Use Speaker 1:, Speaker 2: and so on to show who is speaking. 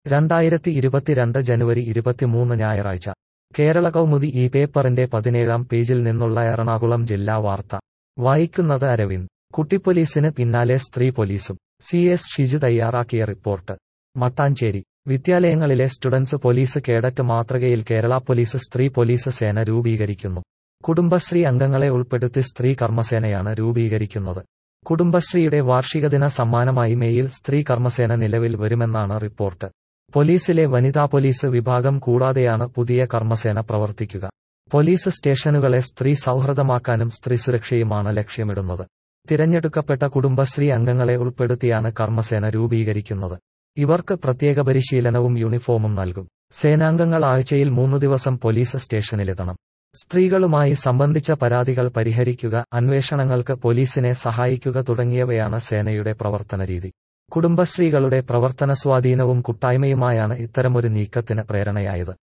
Speaker 1: രണ്ടായിരത്തി ഇരുപത്തിരണ്ട് ജനുവരി ഇരുപത്തിമൂന്ന് ഞായറാഴ്ച കേരള കൗമുദി ഈ പേപ്പറിന്റെ പതിനേഴാം പേജിൽ നിന്നുള്ള എറണാകുളം ജില്ലാ വാർത്ത വായിക്കുന്നത് അരവിന്ദ് കുട്ടിപ്പോലീസിന് പിന്നാലെ സ്ത്രീ പോലീസും സി എസ് ഷിജു തയ്യാറാക്കിയ റിപ്പോർട്ട് മട്ടാഞ്ചേരി വിദ്യാലയങ്ങളിലെ സ്റ്റുഡൻസ് പോലീസ് കേഡറ്റ് മാതൃകയിൽ കേരള പോലീസ് സ്ത്രീ പോലീസ് സേന രൂപീകരിക്കുന്നു കുടുംബശ്രീ അംഗങ്ങളെ ഉൾപ്പെടുത്തി സ്ത്രീ കർമ്മസേനയാണ് രൂപീകരിക്കുന്നത് കുടുംബശ്രീയുടെ വാർഷികദിന സമ്മാനമായി മേയിൽ സ്ത്രീ കർമ്മസേന നിലവിൽ വരുമെന്നാണ് റിപ്പോർട്ട് പോലീസിലെ വനിതാ പോലീസ് വിഭാഗം കൂടാതെയാണ് പുതിയ കർമ്മസേന പ്രവർത്തിക്കുക പോലീസ് സ്റ്റേഷനുകളെ സ്ത്രീ സൗഹൃദമാക്കാനും സ്ത്രീ സുരക്ഷയുമാണ് ലക്ഷ്യമിടുന്നത് തിരഞ്ഞെടുക്കപ്പെട്ട കുടുംബശ്രീ അംഗങ്ങളെ ഉൾപ്പെടുത്തിയാണ് കർമ്മസേന രൂപീകരിക്കുന്നത് ഇവർക്ക് പ്രത്യേക പരിശീലനവും യൂണിഫോമും നൽകും സേനാംഗങ്ങൾ ആഴ്ചയിൽ മൂന്ന് ദിവസം പോലീസ് സ്റ്റേഷനിലെത്തണം സ്ത്രീകളുമായി സംബന്ധിച്ച പരാതികൾ പരിഹരിക്കുക അന്വേഷണങ്ങൾക്ക് പോലീസിനെ സഹായിക്കുക തുടങ്ങിയവയാണ് സേനയുടെ പ്രവർത്തന രീതി കുടുംബശ്രീകളുടെ പ്രവർത്തന സ്വാധീനവും കൂട്ടായ്മയുമായാണ് ഇത്തരമൊരു നീക്കത്തിന് പ്രേരണയായത്